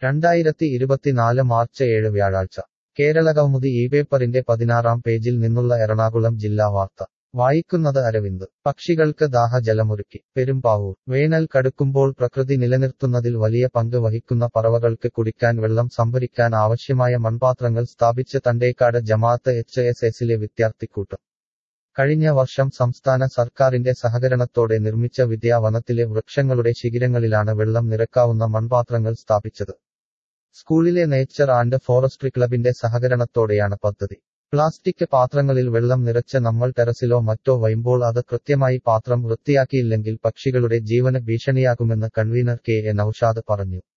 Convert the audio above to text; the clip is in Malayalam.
രണ്ടായിരത്തി ഇരുപത്തിനാല് മാർച്ച് ഏഴ് വ്യാഴാഴ്ച കേരളകൗമുദി ഈ പേപ്പറിന്റെ പതിനാറാം പേജിൽ നിന്നുള്ള എറണാകുളം ജില്ലാ വാർത്ത വായിക്കുന്നത് അരവിന്ദ് പക്ഷികൾക്ക് ദാഹജലമൊരുക്കി പെരുമ്പാവൂർ വേനൽ കടുക്കുമ്പോൾ പ്രകൃതി നിലനിർത്തുന്നതിൽ വലിയ പങ്ക് വഹിക്കുന്ന പറവകൾക്ക് കുടിക്കാൻ വെള്ളം സംഭരിക്കാൻ ആവശ്യമായ മൺപാത്രങ്ങൾ സ്ഥാപിച്ച് തണ്ടേക്കാട് ജമാഅത്ത് എച്ച് എസ് എസിലെ വിദ്യാർത്ഥിക്കൂട്ടം കഴിഞ്ഞ വർഷം സംസ്ഥാന സർക്കാരിന്റെ സഹകരണത്തോടെ നിർമ്മിച്ച വിദ്യാവനത്തിലെ വൃക്ഷങ്ങളുടെ ശിഖിരങ്ങളിലാണ് വെള്ളം നിറക്കാവുന്ന മൺപാത്രങ്ങൾ സ്ഥാപിച്ചത് സ്കൂളിലെ നേച്ചർ ആൻഡ് ഫോറസ്ട്രി ക്ലബിന്റെ സഹകരണത്തോടെയാണ് പദ്ധതി പ്ലാസ്റ്റിക് പാത്രങ്ങളിൽ വെള്ളം നിറച്ച് നമ്മൾ ടെറസിലോ മറ്റോ വൈമ്പോൾ അത് കൃത്യമായി പാത്രം വൃത്തിയാക്കിയില്ലെങ്കിൽ പക്ഷികളുടെ ജീവന് ഭീഷണിയാകുമെന്ന് കൺവീനർ കെ എ നൌഷാദ് പറഞ്ഞു